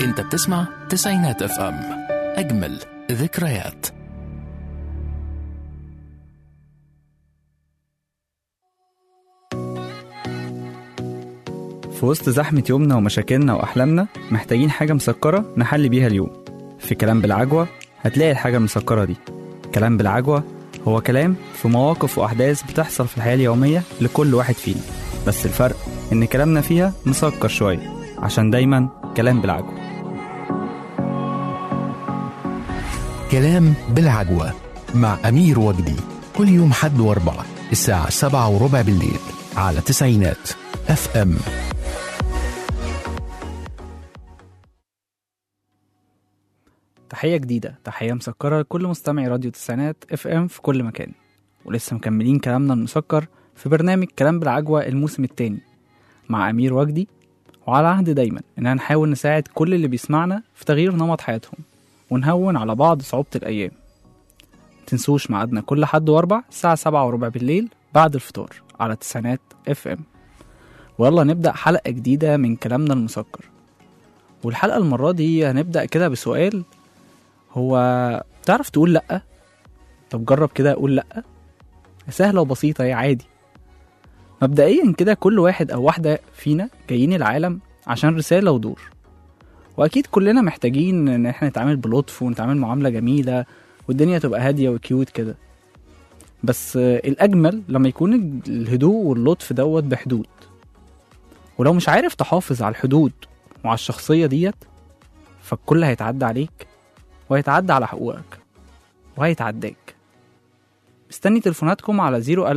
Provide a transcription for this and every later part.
انت بتسمع تسعينات اف ام اجمل ذكريات في وسط زحمة يومنا ومشاكلنا وأحلامنا محتاجين حاجة مسكرة نحل بيها اليوم في كلام بالعجوة هتلاقي الحاجة المسكرة دي كلام بالعجوة هو كلام في مواقف وأحداث بتحصل في الحياة اليومية لكل واحد فينا بس الفرق إن كلامنا فيها مسكر شوية عشان دايما كلام بالعجوة كلام بالعجوة مع أمير وجدي كل يوم حد واربعة الساعة سبعة وربع بالليل على تسعينات اف ام تحية جديدة تحية مسكرة لكل مستمعي راديو تسعينات اف ام في كل مكان ولسه مكملين كلامنا المسكر في برنامج كلام بالعجوة الموسم التاني مع أمير وجدي وعلى عهد دايما إننا نحاول نساعد كل اللي بيسمعنا في تغيير نمط حياتهم ونهون على بعض صعوبة الأيام متنسوش ميعادنا كل حد وأربع الساعة سبعة وربع بالليل بعد الفطار على تسعينات اف ام ويلا نبدأ حلقة جديدة من كلامنا المسكر والحلقة المرة دي هنبدأ كده بسؤال هو تعرف تقول لأ؟ طب جرب كده أقول لأ سهلة وبسيطة هي عادي مبدئيا كده كل واحد أو واحدة فينا جايين العالم عشان رسالة ودور وأكيد كلنا محتاجين إن احنا نتعامل بلطف ونتعامل معاملة جميلة والدنيا تبقى هادية وكيوت كده بس آه، الأجمل لما يكون الهدوء واللطف دوت بحدود ولو مش عارف تحافظ على الحدود وعلى الشخصية ديت فالكل هيتعدى عليك وهيتعدى على حقوقك وهيتعداك مستني تليفوناتكم على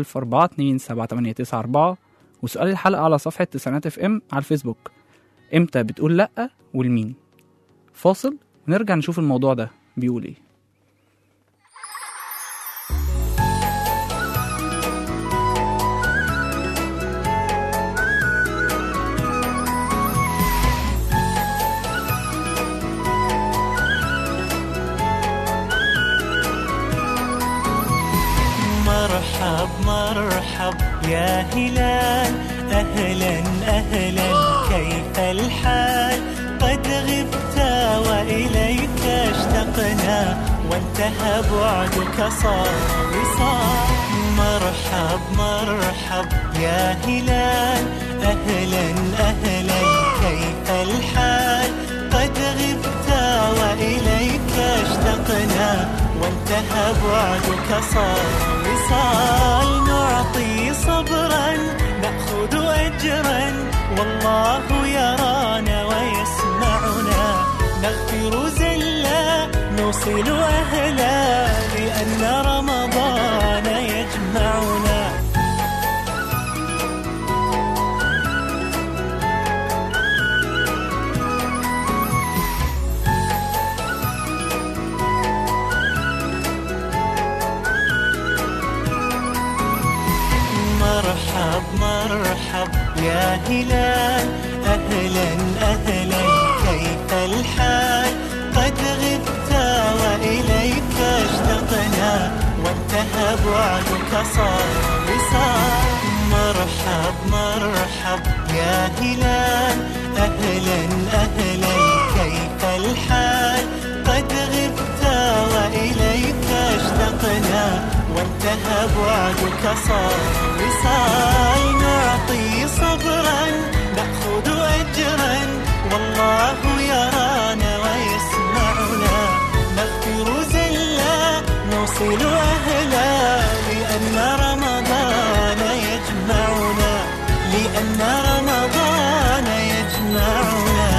01042 وسؤال الحلقة على صفحة تسعينات اف ام على الفيسبوك امتى بتقول لأ والمين فاصل ونرجع نشوف الموضوع ده بيقول ايه مرحب مرحب يا هلال أهلا أهلا كيف الحال قد غبت وإليك اشتقنا وانتهى بعدك صار وصال مرحب مرحب يا هلال أهلا أهلا كيف الحال قد غبت وإليك اشتقنا وانتهى بعدك صار وصال نعطي صبرا نأخذ أجرا والله يرانا ويسمعنا نغفر زلا نوصل أهلا لأن رمضان يجمعنا مرحب مرحب يا هلال أهلا أهلا كيف الحال قد غبت وإليك اشتقنا وانتهى بعدك صار وصال مرحب مرحب يا هلال أهلا أهلا كيف الحال قد غبت وإليك اشتقنا وانتهى بعدك صار وصال نعطي صبرا نأخذ أجرا والله يرانا ويسمعنا نغفر زلا نوصل أهلا لأن رمضان يجمعنا لأن رمضان يجمعنا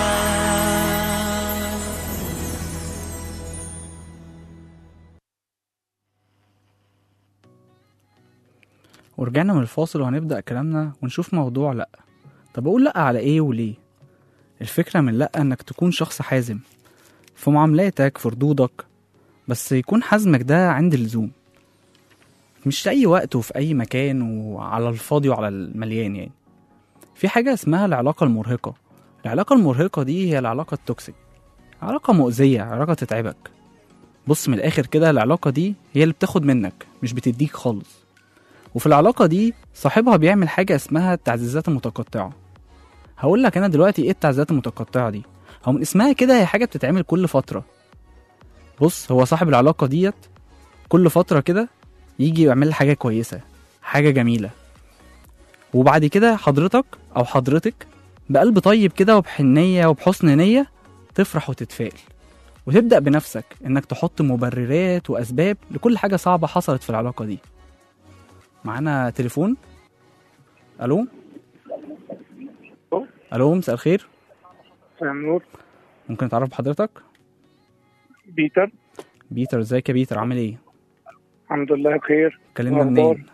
ورجعنا من الفاصل وهنبدأ كلامنا ونشوف موضوع لأ طب أقول لأ على إيه وليه الفكرة من لأ إنك تكون شخص حازم في معاملاتك في ردودك بس يكون حزمك ده عند اللزوم مش في أي وقت وفي أي مكان وعلى الفاضي وعلى المليان يعني في حاجة اسمها العلاقة المرهقة العلاقة المرهقة دي هي العلاقة التوكسيك علاقة مؤذية علاقة تتعبك بص من الآخر كده العلاقة دي هي اللي بتاخد منك مش بتديك خالص وفي العلاقة دي صاحبها بيعمل حاجة اسمها التعزيزات المتقطعة هقول لك أنا دلوقتي إيه التعزيزات المتقطعة دي هو من اسمها كده هي حاجه بتتعمل كل فتره بص هو صاحب العلاقه ديت كل فتره كده يجي يعمل لها حاجه كويسه حاجه جميله وبعد كده حضرتك او حضرتك بقلب طيب كده وبحنيه وبحسن نيه تفرح وتتفائل وتبدا بنفسك انك تحط مبررات واسباب لكل حاجه صعبه حصلت في العلاقه دي معانا تليفون الو ألو. الو مساء الخير مساء نور ممكن اتعرف بحضرتك بيتر بيتر ازيك يا بيتر عامل ايه الحمد لله بخير كلمنا أخبار؟ منين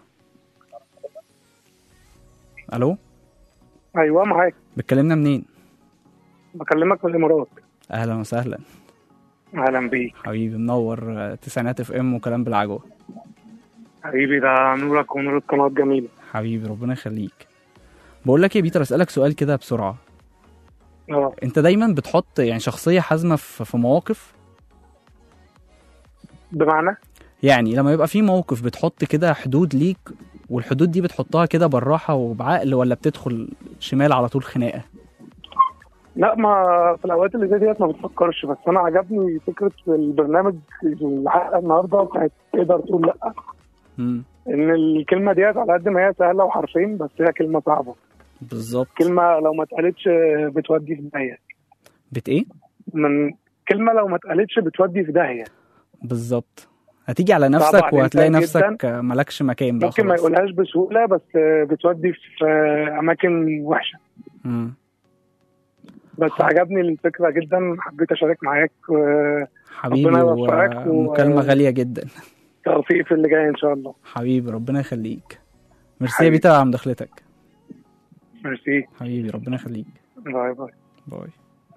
الو ايوه معاك بتكلمنا منين بكلمك من الامارات اهلا وسهلا اهلا بيك حبيبي منور آه، تسعينات اف ام وكلام بالعجوه حبيبي ده نورك ونور القناه الجميله حبيبي ربنا يخليك بقول لك يا بيتر اسالك سؤال كده بسرعه اه انت دايما بتحط يعني شخصيه حازمه في في مواقف بمعنى يعني لما يبقى في موقف بتحط كده حدود ليك والحدود دي بتحطها كده بالراحه وبعقل ولا بتدخل شمال على طول خناقه لا ما في الاوقات اللي زي ديت ما بتفكرش بس انا عجبني فكره البرنامج الحلقه النهارده بتاعت تقدر تقول لا امم ان الكلمه ديت على قد ما هي سهله وحرفين بس هي كلمه صعبه بالظبط كلمه لو ما اتقالتش بتودي في داهيه بت ايه من كلمه لو ما اتقالتش بتودي في داهيه بالظبط هتيجي على صعب نفسك على وهتلاقي الإنسان نفسك مالكش مكان بقى ممكن ما خلاص يقولهاش بسهوله بس بتودي في اماكن وحشه مم. بس عجبني الفكره جدا حبيت اشارك معاك حبيبي ربنا يوفقك و- ومكالمه غاليه جدا وتوفيق في اللي جاي ان شاء الله حبيبي ربنا يخليك ميرسي يا حبيبي. بيتر على مداخلتك ميرسي حبيبي ربنا يخليك باي باي باي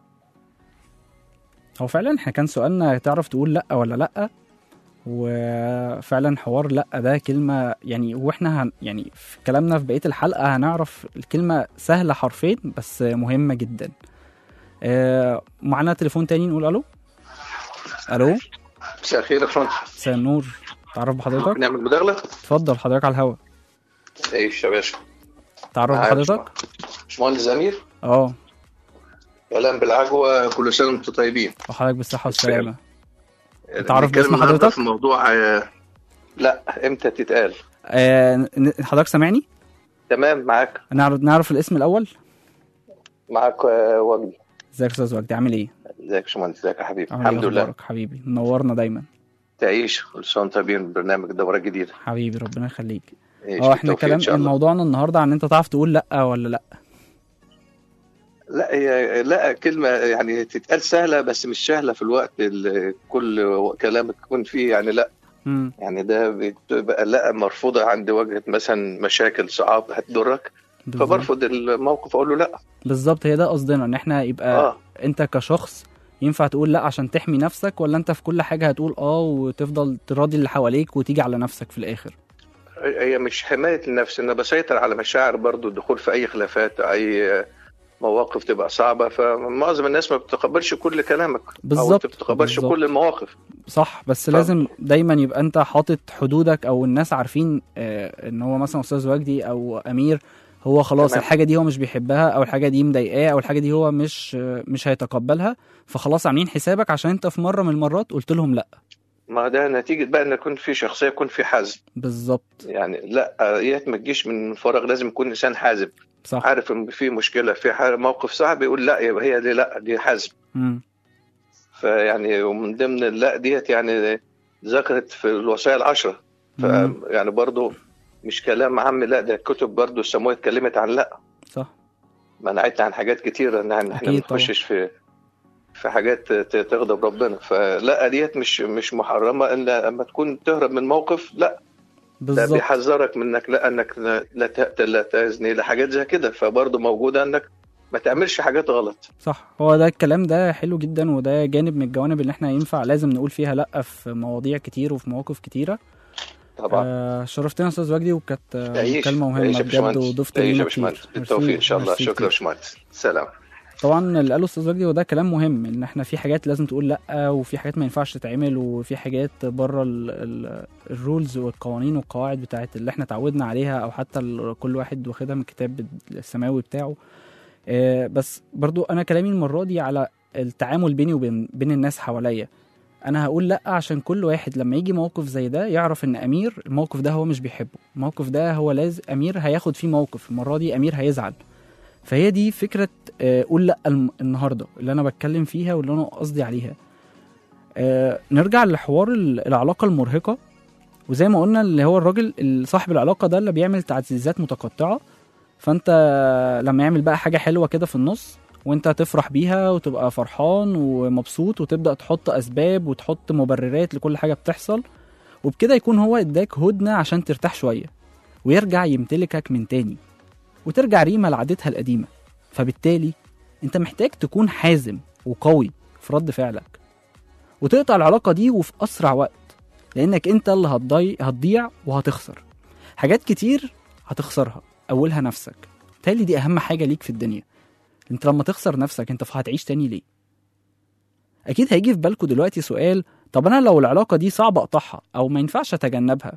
هو فعلا احنا كان سؤالنا تعرف تقول لا ولا لا وفعلا حوار لا ده كلمة يعني واحنا هن يعني في كلامنا في بقية الحلقة هنعرف الكلمة سهلة حرفين بس مهمة جدا آه معانا تليفون تاني نقول الو الو مساء الخير يا باشمهندس مساء النور تعرف بحضرتك نعمل مداخلة؟ اتفضل حضرتك على الهوا ايش يا باشا؟ تعرف معاك بحضرتك باشمهندس أمير اه اهلا بالعجوة كل سنة وانتم طيبين وحضرتك بالصحة والسلامة تعرف تعرف باسم النهاردة حضرتك؟ في موضوع آه، لا امتى تتقال آه ن- حضرتك سامعني تمام معاك نعرف نعرف الاسم الأول معاك آه، وجدي ازيك يا استاذ وجدي عامل ايه؟ ازيك يا باشمهندس ازيك يا حبيبي عامل إيه الحمد لله أخبارك حبيبي منورنا دايما تعيش كل سنة وانتم طيبين برنامج دورة جديدة حبيبي ربنا يخليك عيش اه احنا بالتوفيق كلام ان شاء الله موضوعنا النهارده عن انت تعرف تقول لا ولا لا لا هي لا كلمة يعني تتقال سهلة بس مش سهلة في الوقت اللي كل كلامك يكون فيه يعني لا امم يعني ده بتبقى لا مرفوضة عند وجهة مثلا مشاكل صعاب هتضرك بالظبط فبرفض الموقف اقول له لا بالظبط هي ده قصدنا ان احنا يبقى اه انت كشخص ينفع تقول لا عشان تحمي نفسك ولا انت في كل حاجه هتقول اه وتفضل تراضي اللي حواليك وتيجي على نفسك في الاخر هي مش حماية النفس انا بسيطر على مشاعر برضو الدخول في اي خلافات اي مواقف تبقى صعبة فمعظم الناس ما بتتقبلش كل كلامك او بالظبط، ما بتتقبلش بالظبط. كل المواقف صح بس ف- لازم دايما يبقى انت حاطط حدودك او الناس عارفين اه ان هو مثلا استاذ وجدي او امير هو خلاص تمام. الحاجه دي هو مش بيحبها او الحاجه دي مضايقاه او الحاجه دي هو مش آه، مش هيتقبلها فخلاص عاملين حسابك عشان انت في مره من المرات قلت لهم لا ما ده نتيجة بقى ان يكون في شخصية يكون في حزم بالظبط يعني لا ايات ما تجيش من فراغ لازم يكون انسان حازم صح عارف ان في مشكلة في ح- موقف صعب يقول لا يبقى هي دي لا دي حزم مم. فيعني ومن ضمن اللا ديت يعني ذكرت في الوصايا العشرة ف مم. يعني برضو مش كلام عام لا ده الكتب برضو السماوية اتكلمت عن لا صح منعتنا عن حاجات كتيرة ان احنا أكيد ما نخشش في في حاجات ت- تغضب ربنا فلا ديت مش مش محرمة الا اما تكون تهرب من موقف لا ده بالظبط بيحذرك منك لا انك لا لا تقتل لا تزني لا حاجات زي كده فبرضه موجودة انك ما تعملش حاجات غلط صح هو ده الكلام ده حلو جدا وده جانب من الجوانب اللي احنا ينفع لازم نقول فيها لا في مواضيع كتير وفي مواقف كتيره طبعا آه شرفتنا يا استاذ وجدي وكانت آه، تعيش مكالمه تعيش مهمه يا بجد باشمهندس وضفت تعيش يا لينا باشمهندس كتير بالتوفيق ميرسي- ان شاء الله ميرسي شكرا كتير. يا باشمهندس سلام طبعا اللي قاله استاذ وجدي وده كلام مهم ان احنا في حاجات لازم تقول لا وفي حاجات ما ينفعش تتعمل وفي حاجات بره الرولز والقوانين والقواعد بتاعت اللي احنا اتعودنا عليها او حتى ال- كل واحد واخدها من الكتاب السماوي بتاعه آه، بس برضو انا كلامي المره دي على التعامل بيني وبين بين الناس حواليا انا هقول لا عشان كل واحد لما يجي موقف زي ده يعرف ان امير الموقف ده هو مش بيحبه الموقف ده هو لازم امير هياخد فيه موقف المره دي امير هيزعل فهي دي فكره آه، قول لا الم- النهارده اللي انا بتكلم فيها واللي انا قصدي عليها آه، نرجع لحوار ال- العلاقه المرهقه وزي ما قلنا اللي هو الراجل صاحب العلاقه ده اللي بيعمل تعزيزات متقطعه فانت لما يعمل بقى حاجه حلوه كده في النص وانت تفرح بيها وتبقى فرحان ومبسوط وتبدا تحط اسباب وتحط مبررات لكل حاجه بتحصل وبكده يكون هو اداك هدنه عشان ترتاح شويه ويرجع يمتلكك من تاني وترجع ريما لعادتها القديمه فبالتالي انت محتاج تكون حازم وقوي في رد فعلك وتقطع العلاقه دي وفي اسرع وقت لانك انت اللي هتضيع هتضيع وهتخسر حاجات كتير هتخسرها اولها نفسك تالي دي اهم حاجه ليك في الدنيا انت لما تخسر نفسك انت هتعيش تاني ليه اكيد هيجي في بالكوا دلوقتي سؤال طب انا لو العلاقه دي صعب اقطعها او ما ينفعش اتجنبها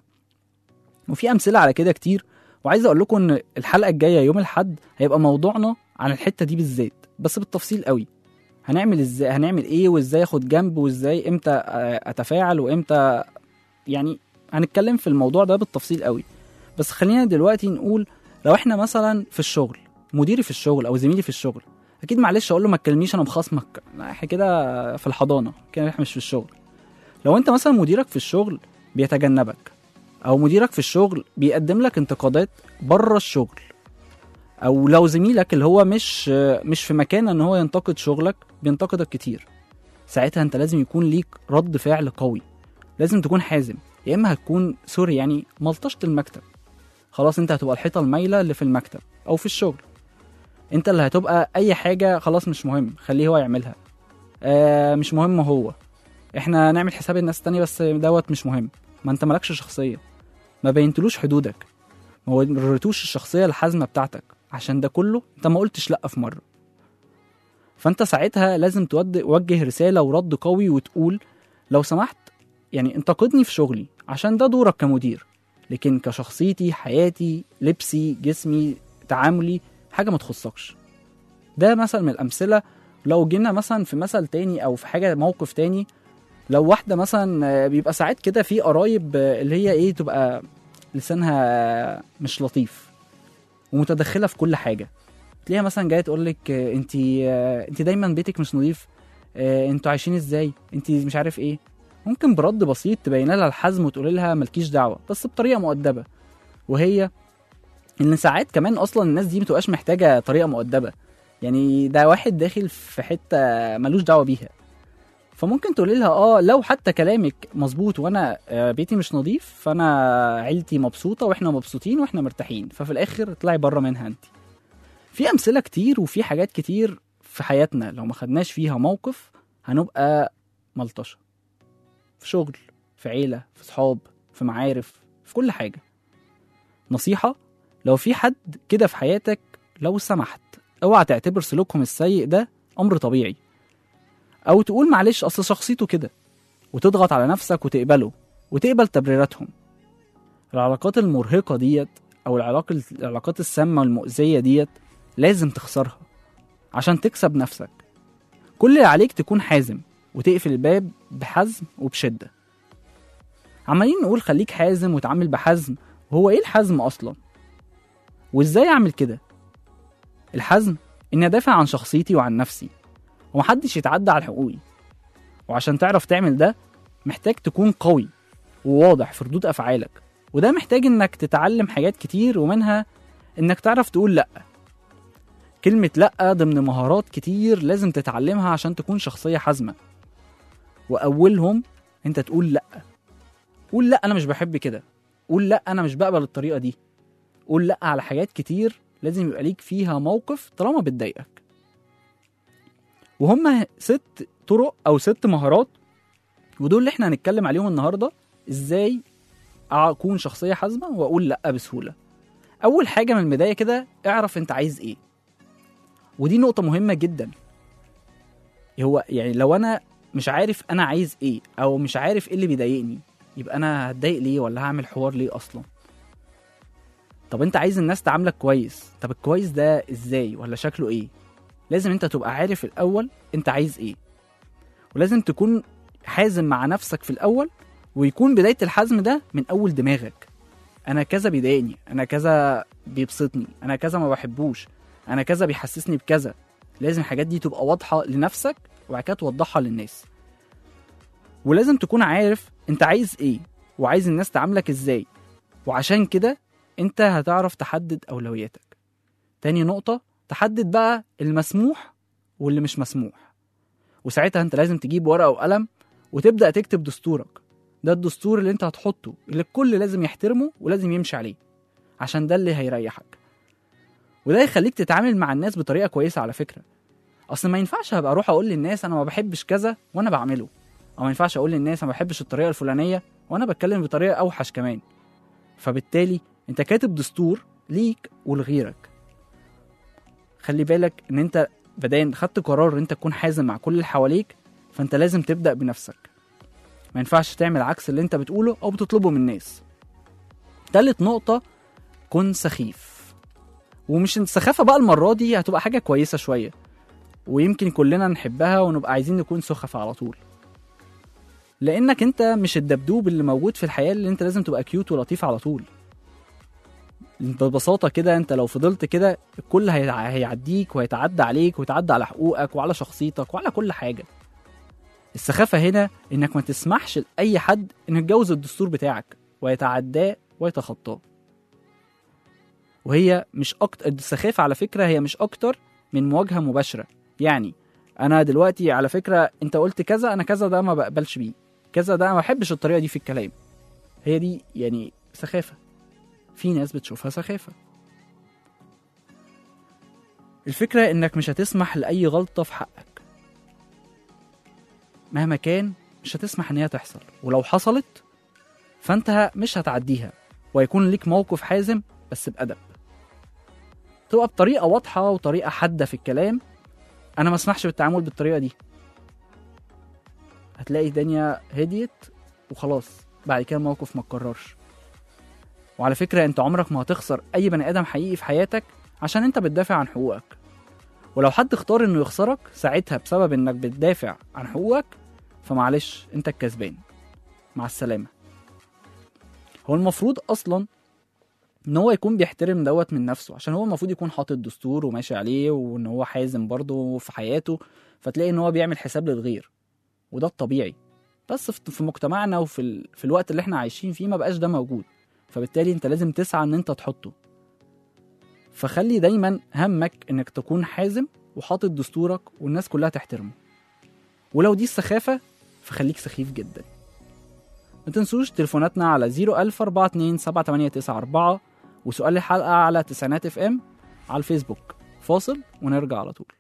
وفي امثله على كده كتير وعايز اقول لكم ان الحلقه الجايه يوم الاحد هيبقى موضوعنا عن الحته دي بالذات بس بالتفصيل قوي هنعمل ازاي هنعمل ايه وازاي اخد جنب وازاي امتى آه، اتفاعل وامتى يعني هنتكلم في الموضوع ده بالتفصيل قوي بس خلينا دلوقتي نقول لو احنا مثلا في الشغل مديري في الشغل او زميلي في الشغل اكيد معلش اقول له ما تكلمنيش انا مخاصمك لا احنا كده في الحضانه كده احنا مش في الشغل لو انت مثلا مديرك في الشغل بيتجنبك او مديرك في الشغل بيقدم لك انتقادات بره الشغل او لو زميلك اللي هو مش مش في مكان ان هو ينتقد شغلك بينتقدك كتير ساعتها انت لازم يكون ليك رد فعل قوي لازم تكون حازم يا اما هتكون سوري يعني ملطشه المكتب خلاص انت هتبقى الحيطه المايله اللي في المكتب او في الشغل انت اللي هتبقى اي حاجه خلاص مش مهم خليه هو يعملها آه مش مهم هو احنا نعمل حساب الناس التانية بس دوت مش مهم ما انت مالكش شخصيه ما بينتلوش حدودك ما وريتوش الشخصيه الحازمه بتاعتك عشان ده كله انت ما قلتش لا في مره فانت ساعتها لازم تود- توجه رساله ورد قوي وتقول لو سمحت يعني انتقدني في شغلي عشان ده دورك كمدير لكن كشخصيتي حياتي لبسي جسمي تعاملي حاجه ما تخصكش ده مثل من الامثله لو جينا مثلا في مثل تاني او في حاجه موقف تاني لو واحده مثلا آه، بيبقى ساعات كده في قرايب آه، اللي هي ايه تبقى لسانها آه، مش لطيف ومتدخله في كل حاجه تلاقيها مثلا جايه تقول لك انت انت دايما بيتك مش نظيف آه، انتوا عايشين ازاي انت مش عارف ايه ممكن برد بسيط تبين لها الحزم وتقول لها مالكيش دعوه بس بطريقه مؤدبه وهي ان ساعات كمان اصلا الناس دي متبقاش محتاجه طريقه مؤدبه يعني ده واحد داخل في حته ملوش دعوه بيها فممكن تقولي لها اه لو حتى كلامك مظبوط وانا آه، بيتي مش نظيف فانا عيلتي مبسوطه واحنا مبسوطين واحنا مرتاحين ففي الاخر اطلعي بره منها انت في امثله كتير وفي حاجات كتير في حياتنا لو ما خدناش فيها موقف هنبقى ملطشه في شغل في عيله في صحاب في معارف في كل حاجه نصيحه لو في حد كده في حياتك لو سمحت اوعى تعتبر سلوكهم السيء ده امر طبيعي او تقول معلش اصل شخصيته كده وتضغط على نفسك وتقبله وتقبل تبريراتهم العلاقات المرهقه ديت او العلاقة العلاقات السامه والمؤذيه ديت لازم تخسرها عشان تكسب نفسك كل اللي عليك تكون حازم وتقفل الباب بحزم وبشده عمالين نقول خليك حازم وتعامل بحزم وهو ايه الحزم اصلا وازاي اعمل كده الحزم اني ادافع عن شخصيتي وعن نفسي ومحدش يتعدى على حقوقي وعشان تعرف تعمل ده محتاج تكون قوي وواضح في ردود افعالك وده محتاج انك تتعلم حاجات كتير ومنها انك تعرف تقول لا كلمة لأ ضمن مهارات كتير لازم تتعلمها عشان تكون شخصية حازمة وأولهم أنت تقول لأ قول لأ أنا مش بحب كده قول لأ أنا مش بقبل الطريقة دي قول لأ على حاجات كتير لازم يبقى ليك فيها موقف طالما بتضايقك وهم ست طرق أو ست مهارات ودول اللي احنا هنتكلم عليهم النهاردة ازاي اكون شخصية حازمة واقول لأ بسهولة أول حاجة من البداية كده اعرف انت عايز ايه ودي نقطة مهمة جدا هو يعني لو انا مش عارف انا عايز ايه او مش عارف ايه اللي بيضايقني يبقى انا هتضايق ليه ولا هعمل حوار ليه اصلا طب انت عايز الناس تعاملك كويس طب الكويس ده ازاي ولا شكله ايه لازم انت تبقى عارف الاول انت عايز ايه ولازم تكون حازم مع نفسك في الاول ويكون بدايه الحزم ده من اول دماغك انا كذا بيضايقني انا كذا بيبسطني انا كذا ما بحبوش انا كذا بيحسسني بكذا لازم الحاجات دي تبقى واضحه لنفسك وبعد كده توضحها للناس ولازم تكون عارف انت عايز ايه وعايز الناس تعاملك ازاي وعشان كده انت هتعرف تحدد اولوياتك تاني نقطة تحدد بقى المسموح واللي مش مسموح وساعتها انت لازم تجيب ورقة وقلم وتبدأ تكتب دستورك ده الدستور اللي انت هتحطه اللي الكل لازم يحترمه ولازم يمشي عليه عشان ده اللي هيريحك وده يخليك تتعامل مع الناس بطريقة كويسة على فكرة اصل ما ينفعش هبقى اروح اقول للناس انا ما بحبش كذا وانا بعمله او ما ينفعش اقول للناس انا ما بحبش الطريقة الفلانية وانا بتكلم بطريقة اوحش كمان فبالتالي انت كاتب دستور ليك ولغيرك خلي بالك ان انت بدل خدت قرار ان انت تكون حازم مع كل اللي حواليك فانت لازم تبدا بنفسك ما ينفعش تعمل عكس اللي انت بتقوله او بتطلبه من الناس تالت نقطة كن سخيف ومش السخافة بقى المرة دي هتبقى حاجة كويسة شوية ويمكن كلنا نحبها ونبقى عايزين نكون سخفة على طول لانك انت مش الدبدوب اللي موجود في الحياة اللي انت لازم تبقى كيوت ولطيف على طول ببساطة كده انت لو فضلت كده الكل هيع- هيعديك وهيتعدى عليك ويتعدى على حقوقك وعلى شخصيتك وعلى كل حاجة السخافة هنا انك ما تسمحش لأي حد انه يتجاوز الدستور بتاعك ويتعداه ويتخطاه وهي مش أكتر السخافة على فكرة هي مش أكتر من مواجهة مباشرة يعني أنا دلوقتي على فكرة أنت قلت كذا أنا كذا ده ما بقبلش بيه كذا ده أنا ما بحبش الطريقة دي في الكلام هي دي يعني سخافة في ناس بتشوفها سخافة الفكرة إنك مش هتسمح لأي غلطة في حقك مهما كان مش هتسمح إن هي تحصل ولو حصلت فأنت مش هتعديها ويكون ليك موقف حازم بس بأدب تبقى بطريقة واضحة وطريقة حادة في الكلام أنا ما اسمحش بالتعامل بالطريقة دي هتلاقي الدنيا هديت وخلاص بعد كده الموقف ما اتكررش وعلى فكرة انت عمرك ما هتخسر اي بني ادم حقيقي في حياتك عشان انت بتدافع عن حقوقك ولو حد اختار انه يخسرك ساعتها بسبب انك بتدافع عن حقوقك فمعلش انت الكسبان مع السلامة هو المفروض اصلا ان هو يكون بيحترم دوت من نفسه عشان هو المفروض يكون حاطط دستور وماشي عليه وان هو حازم برضه في حياته فتلاقي ان هو بيعمل حساب للغير وده الطبيعي بس في في مجتمعنا وفي ال... في الوقت اللي احنا عايشين فيه ما بقاش ده موجود فبالتالي انت لازم تسعى ان انت تحطه فخلي دايما همك انك تكون حازم وحاطط دستورك والناس كلها تحترمه ولو دي السخافة فخليك سخيف جدا ما تنسوش تليفوناتنا على 01042 وسؤال الحلقة على تسعينات اف ام على الفيسبوك فاصل ونرجع على طول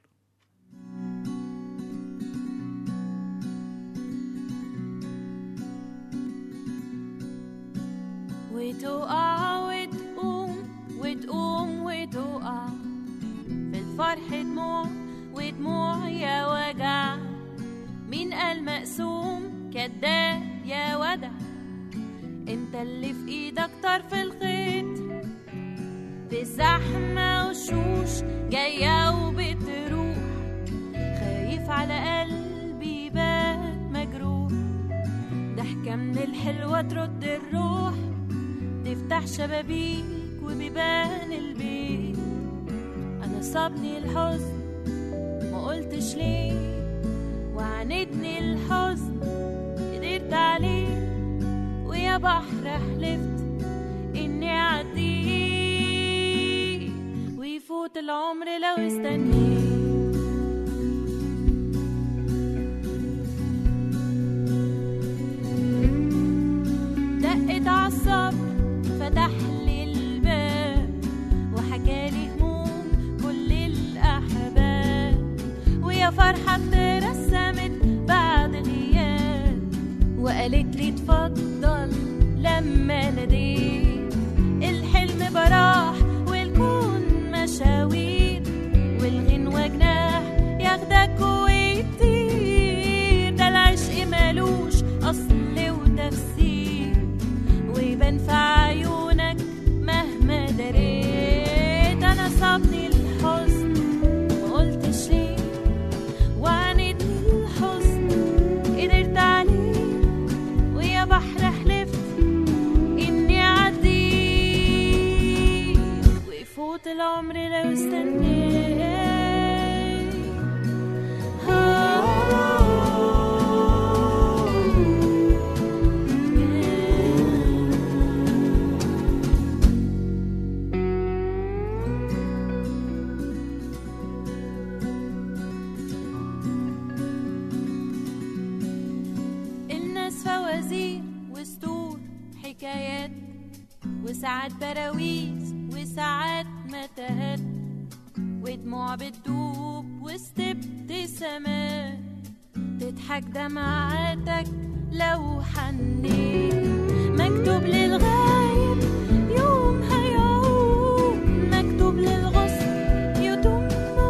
وتقع وتقوم وتقوم وتقع في الفرح دموع ودموع يا وجع مين قال مقسوم كداب يا ودع انت اللي في ايدك طرف الخيط في زحمة وشوش جاية وبتروح خايف على قلبي بات مجروح ضحكة من الحلوة ترد الروح تفتح شبابيك وبيبان البيت انا صابني الحزن ما قلتش ليه وعاندني الحزن قدرت عليه ويا بحر حلفت اني اعديه ويفوت العمر لو استنيت دقت عالصبر فتح لي الباب وحكالي هموم كل الأحباب ويا فرحة اترسمت بعد غياب وقالت لي اتفضل لما ناديت الحلم براح والكون مشاوير والغنوة جناح ياخدك ويطير ده العشق مالوش أصل وتفسير ويبان في عيونك مهما دريت انا صابني الحزن ما قلتش ليه لو استنيت الناس فوازير وسطور حكايات وساعات براويز وساعات متاهات ودموع بتدوب وسط ابتسامات تضحك دمعاتك لو حنيت مكتوب للغايب يوم هيعود مكتوب للغصن يدوم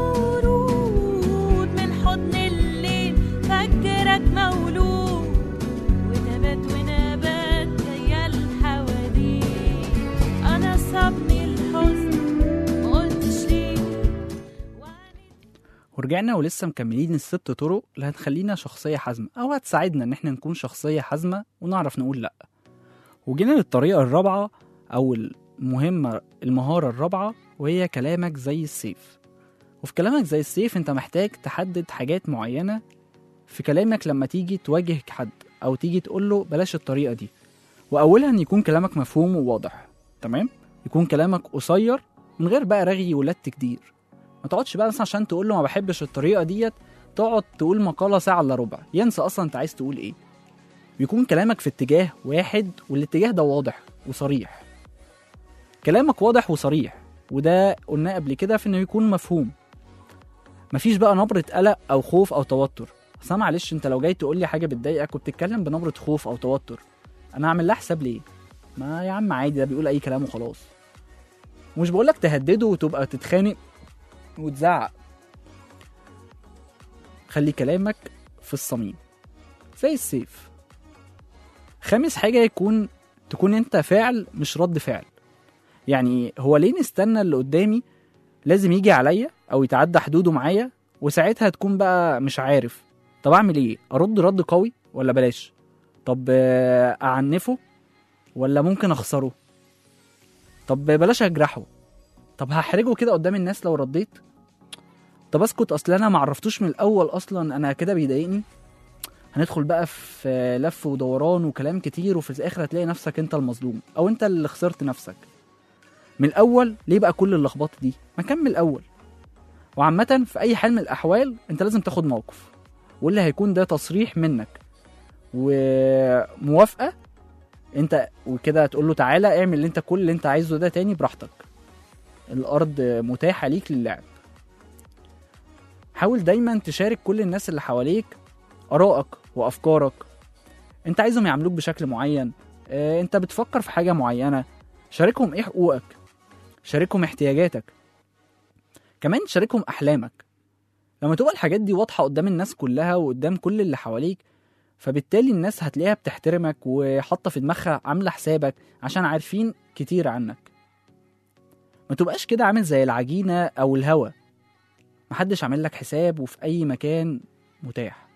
ورود من حضن الليل فجرك مولود وتبات ونبات جاية الحواديت أنا صابني الحزن مقلتش ليه وعانيت ورجعنا ولسه مكملين الست طرق اللي هتخلينا شخصية حازمة أو هتساعدنا إن احنا نكون شخصية حازمة ونعرف نقول لأ وجينا للطريقة الرابعة أو المهمة المهارة الرابعة وهي كلامك زي السيف وفي كلامك زي السيف انت محتاج تحدد حاجات معينة في كلامك لما تيجي تواجه حد أو تيجي تقول له بلاش الطريقة دي وأولها إن يكون كلامك مفهوم وواضح تمام يكون كلامك قصير من غير بقى رغي ولت كتير ما تقعدش بقى مثلا عشان تقول له ما بحبش الطريقه ديت تقعد تقول مقاله ساعه الا ربع ينسى اصلا انت عايز تقول ايه بيكون كلامك في اتجاه واحد والاتجاه ده واضح وصريح كلامك واضح وصريح وده قلناه قبل كده في انه يكون مفهوم مفيش بقى نبرة قلق أو خوف أو توتر أصل أنا معلش أنت لو جاي تقول لي حاجة بتضايقك وبتتكلم بنبرة خوف أو توتر أنا هعمل لها حساب ليه؟ ما يا عم عادي ده بيقول أي كلام وخلاص ومش بقولك تهدده وتبقى تتخانق وتزعق خلي كلامك في الصميم زي السيف خامس حاجة يكون تكون انت فعل مش رد فعل يعني هو ليه نستنى اللي قدامي لازم يجي عليا او يتعدى حدوده معايا وساعتها تكون بقى مش عارف طب اعمل ايه ارد رد قوي ولا بلاش طب آه، اعنفه ولا ممكن اخسره طب بلاش اجرحه طب هحرجه كده قدام الناس لو رديت طب اسكت اصل انا ما عرفتوش من الاول اصلا انا كده بيضايقني هندخل بقى في لف ودوران وكلام كتير وفي الاخر هتلاقي نفسك انت المظلوم او انت اللي خسرت نفسك من الاول ليه بقى كل اللخبطه دي ما كمل الاول وعامة في أي حال من الأحوال أنت لازم تاخد موقف واللي هيكون ده تصريح منك وموافقة أنت وكده تقول له تعالى اعمل اللي أنت كل اللي أنت عايزه ده تاني براحتك الأرض متاحة ليك للعب حاول دايما تشارك كل الناس اللي حواليك آرائك وأفكارك أنت عايزهم يعاملوك بشكل معين آه، أنت بتفكر في حاجة معينة شاركهم إيه حقوقك شاركهم احتياجاتك كمان شاركهم أحلامك لما تبقى الحاجات دي واضحة قدام الناس كلها وقدام كل اللي حواليك فبالتالي الناس هتلاقيها بتحترمك وحاطة في دماغها عاملة حسابك عشان عارفين كتير عنك ما تبقاش كده عامل زي العجينة أو الهوا محدش عامل لك حساب وفي أي مكان متاح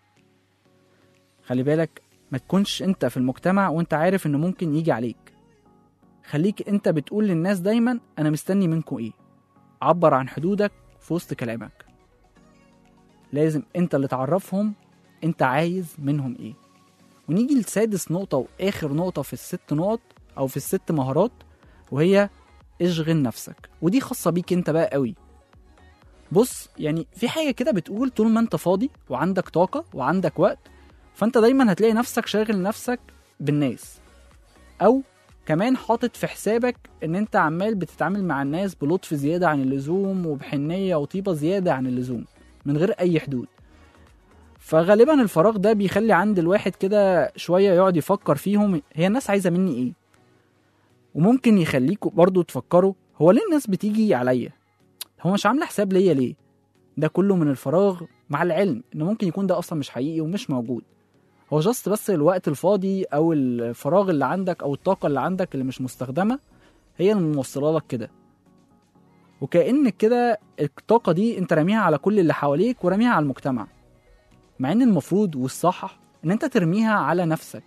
خلي بالك ما تكونش انت في المجتمع وانت عارف انه ممكن يجي عليك خليك انت بتقول للناس دايما انا مستني منكم ايه عبر عن حدودك في وسط كلامك لازم انت اللي تعرفهم انت عايز منهم ايه ونيجي لسادس نقطة واخر نقطة في الست نقط او في الست مهارات وهي اشغل نفسك ودي خاصة بيك انت بقى قوي بص يعني في حاجة كده بتقول طول ما انت فاضي وعندك طاقة وعندك وقت فانت دايما هتلاقي نفسك شاغل نفسك بالناس او كمان حاطط في حسابك ان انت عمال بتتعامل مع الناس بلطف زيادة عن اللزوم وبحنية وطيبة زيادة عن اللزوم من غير اي حدود فغالبا الفراغ ده بيخلي عند الواحد كده شوية يقعد يفكر فيهم هي الناس عايزة مني ايه وممكن يخليكوا برضو تفكروا هو ليه الناس بتيجي عليا هو مش عاملة حساب ليا ليه ده كله من الفراغ مع العلم ان ممكن يكون ده اصلا مش حقيقي ومش موجود هو جاست بس الوقت الفاضي او الفراغ اللي عندك او الطاقه اللي عندك اللي مش مستخدمه هي اللي موصله لك كده وكأن كده الطاقه دي انت راميها على كل اللي حواليك وراميها على المجتمع مع ان المفروض والصح ان انت ترميها على نفسك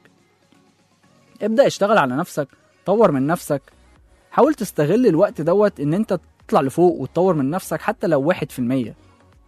ابدأ اشتغل على نفسك طور من نفسك حاول تستغل الوقت دوت ان انت تطلع لفوق وتطور من نفسك حتى لو واحد في المية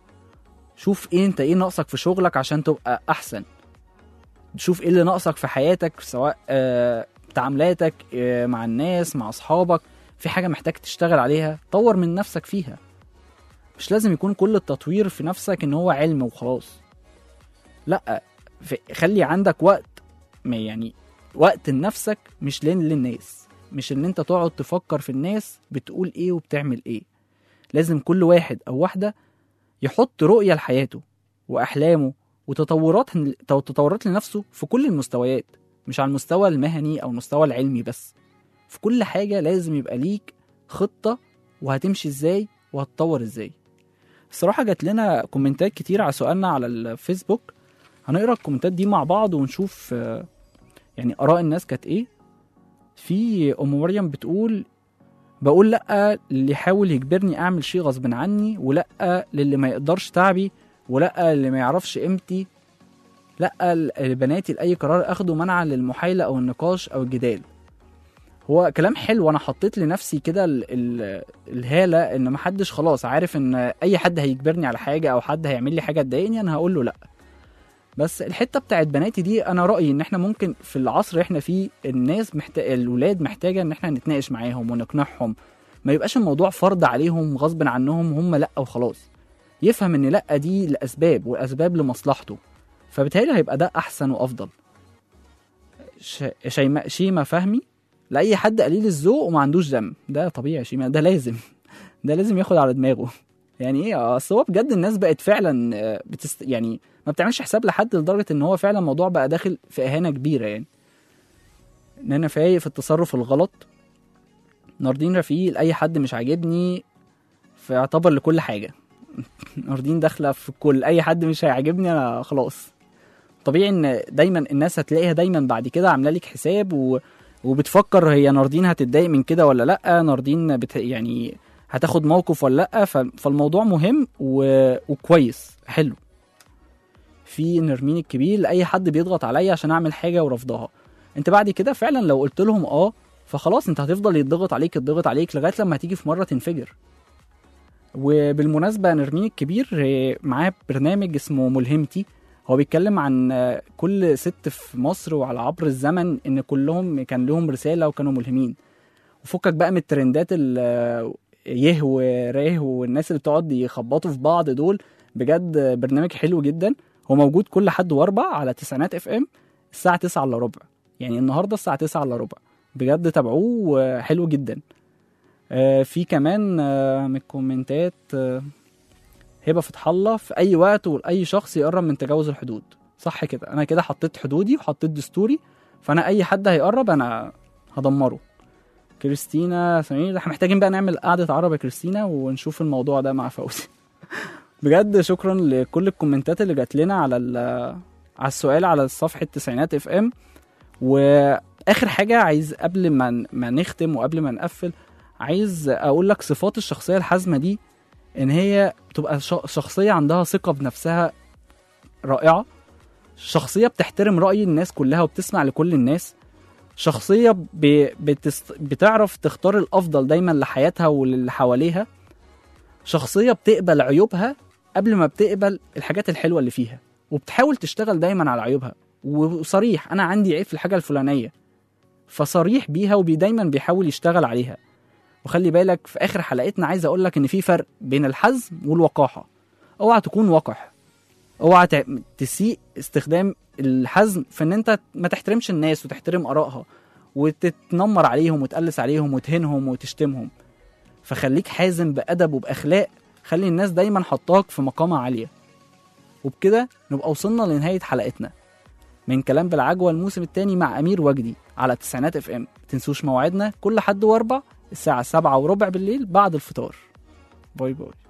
شوف ايه انت ايه ناقصك في شغلك عشان تبقى احسن شوف ايه اللي ناقصك في حياتك سواء آه تعاملاتك آه مع الناس مع اصحابك في حاجه محتاج تشتغل عليها طور من نفسك فيها مش لازم يكون كل التطوير في نفسك ان هو علم وخلاص لا في خلي عندك وقت ما يعني وقت لنفسك مش لين للناس مش ان انت تقعد تفكر في الناس بتقول ايه وبتعمل ايه لازم كل واحد او واحده يحط رؤيه لحياته واحلامه وتطورات تطورات لنفسه في كل المستويات مش على المستوى المهني او المستوى العلمي بس في كل حاجه لازم يبقى ليك خطه وهتمشي ازاي وهتطور ازاي الصراحه جات لنا كومنتات كتير على سؤالنا على الفيسبوك هنقرا الكومنتات دي مع بعض ونشوف آه، يعني اراء الناس كانت ايه في ام مريم بتقول بقول لا اللي يحاول يجبرني اعمل شيء غصب عني ولا للي ما يقدرش تعبي ولا اللي ما يعرفش قيمتي لا لبناتي لاي قرار اخده منعا للمحايله او النقاش او الجدال هو كلام حلو انا حطيت لنفسي كده ال- ال- الهاله ان محدش خلاص عارف ان اي حد هيجبرني على حاجه او حد هيعمل لي حاجه تضايقني انا هقول له لا بس الحته بتاعت بناتي دي انا رايي ان احنا ممكن في العصر اللي احنا فيه الناس محتاج الولاد محتاجه ان احنا نتناقش معاهم ونقنعهم ما يبقاش الموضوع فرض عليهم غصب عنهم هم لا وخلاص يفهم ان لا دي لاسباب والاسباب لمصلحته فبالتالي هيبقى ده احسن وافضل ش... شيماء شيما فهمي لاي حد قليل الذوق وما عندوش ذنب ده طبيعي يا شيماء ده لازم ده لازم ياخد على دماغه يعني ايه اصل هو بجد الناس بقت فعلا آه، بتست... يعني ما بتعملش حساب لحد لدرجه ان هو فعلا الموضوع بقى داخل في اهانه كبيره يعني ان انا فايق في التصرف الغلط ناردين رفيق لاي حد مش عاجبني فاعتبر لكل حاجه ناردين داخله في كل اي حد مش هيعجبني انا خلاص طبيعي ان دايما الناس هتلاقيها دايما بعد كده عامله لك حساب و... وبتفكر هي ناردين هتتضايق من كده ولا لا ناردين بت... يعني هتاخد موقف ولا لا ف... فالموضوع مهم و... وكويس حلو في نرمين الكبير لاي حد بيضغط عليا عشان اعمل حاجه ورفضها انت بعد كده فعلا لو قلت لهم اه فخلاص انت هتفضل يتضغط عليك يتضغط عليك لغايه لما هتيجي في مره تنفجر وبالمناسبه نرمين الكبير آه، معاه برنامج اسمه ملهمتي هو بيتكلم عن آه، كل ست في مصر وعلى عبر الزمن ان كلهم كان لهم رساله وكانوا ملهمين وفكك بقى من الترندات ال- آه، يه وراه والناس اللي بتقعد يخبطوا في بعض دول بجد آه، برنامج حلو جدا هو موجود كل حد واربع على تسعينات اف ام الساعه 9 الا ربع يعني النهارده الساعه 9 الا ربع بجد تابعوه آه، حلو جدا آه، في كمان آه، من الكومنتات آه، هبه فتح الله في اي وقت ولاي شخص يقرب من تجاوز الحدود صح كده انا كده حطيت حدودي وحطيت دستوري فانا اي حد هيقرب انا هدمره كريستينا سمير احنا محتاجين بقى نعمل قعده عرب يا كريستينا ونشوف الموضوع ده مع فوزي بجد شكرا لكل الكومنتات اللي جات لنا على ال- على السؤال على صفحه تسعينات اف ام واخر حاجه عايز قبل ما ما نختم وقبل ما نقفل عايز اقول لك صفات الشخصيه الحازمه دي ان هي تبقى ش- شخصيه عندها ثقه بنفسها رائعه شخصيه بتحترم راي الناس كلها وبتسمع لكل الناس شخصيه ب... بتست... بتعرف تختار الافضل دايما لحياتها وللي حواليها شخصيه بتقبل عيوبها قبل ما بتقبل الحاجات الحلوه اللي فيها وبتحاول تشتغل دايما على عيوبها وصريح انا عندي عيب في الحاجه الفلانيه فصريح بيها ودايما بيحاول يشتغل عليها وخلي بالك في اخر حلقتنا عايز اقول لك ان في فرق بين الحزم والوقاحه اوعى تكون وقح اوعى تع- تسيء استخدام الحزم في ان انت ما تحترمش الناس وتحترم ارائها وتتنمر عليهم وتقلس عليهم وتهينهم وتشتمهم فخليك حازم بادب وباخلاق خلي الناس دايما حطاك في مقامة عالية وبكده نبقى وصلنا لنهاية حلقتنا من كلام بالعجوة الموسم الثاني مع أمير وجدي على تسعينات اف ام تنسوش موعدنا كل حد واربع الساعة سبعة وربع بالليل بعد الفطار باي باي